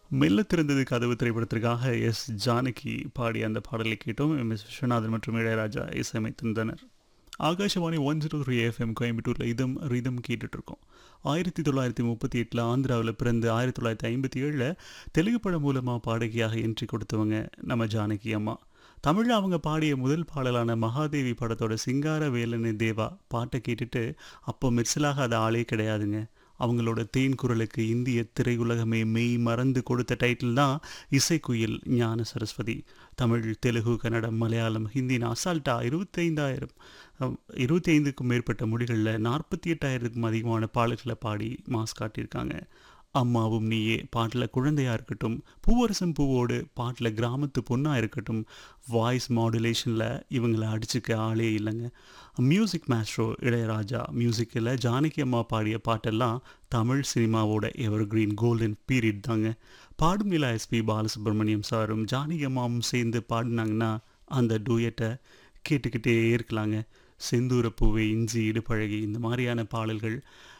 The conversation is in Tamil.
மெல்ல திறந்தது கதவு திரைப்படத்திற்காக எஸ் ஜானகி பாடிய அந்த பாடலை கேட்டோம் எம் எஸ் விஸ்வநாதன் மற்றும் இளையராஜா இசையமைத்திருந்தனர் Akashvani one zero three FM கோயம்புத்தூரில் இதம் ரிதம் கேட்டுட்ருக்கோம் ஆயிரத்தி தொள்ளாயிரத்தி முப்பத்தி எட்டில் ஆந்திராவில் பிறந்து ஆயிரத்தி தொள்ளாயிரத்தி ஐம்பத்தி ஏழில் தெலுங்கு படம் மூலமாக பாடகியாக என்ட்ரி கொடுத்தவங்க நம்ம ஜானகி அம்மா தமிழில் அவங்க பாடிய முதல் பாடலான மகாதேவி படத்தோட சிங்கார வேலனு தேவா பாட்டை கேட்டுட்டு அப்போ மிர்சலாக ஆளே கிடையாதுங்க அவங்களோட தேன் குரலுக்கு இந்திய திரையுலகமே மெய் மறந்து கொடுத்த டைட்டில் தான் இசைக்குயில் ஞான சரஸ்வதி தமிழ் தெலுங்கு கன்னடம் மலையாளம் ஹிந்தின்னு அசால்ட்டா இருபத்தைந்தாயிரம் இருபத்தி ஐந்துக்கும் மேற்பட்ட மொழிகளில் நாற்பத்தி எட்டாயிரத்துக்கும் அதிகமான பாடல்களை பாடி மாஸ் காட்டியிருக்காங்க அம்மாவும் நீயே பாட்டில் குழந்தையாக இருக்கட்டும் பூவரசம் பூவோடு பாட்டில் கிராமத்து பொண்ணாக இருக்கட்டும் வாய்ஸ் மாடுலேஷனில் இவங்களை அடிச்சுக்க ஆளே இல்லைங்க மியூசிக் மேஸ்ட்ரோ இளையராஜா மியூசிக்கில் ஜானகி அம்மா பாடிய பாட்டெல்லாம் தமிழ் சினிமாவோட எவர் கிரீன் கோல்டன் பீரியட் தாங்க பாடும் நிலா எஸ்பி பாலசுப்ரமணியம் சாரும் ஜானகி அம்மாவும் சேர்ந்து பாடினாங்கன்னா அந்த டூயட்டை கேட்டுக்கிட்டே இருக்கலாங்க செந்தூர பூவை இஞ்சி இடுப்பழகி இந்த மாதிரியான பாடல்கள்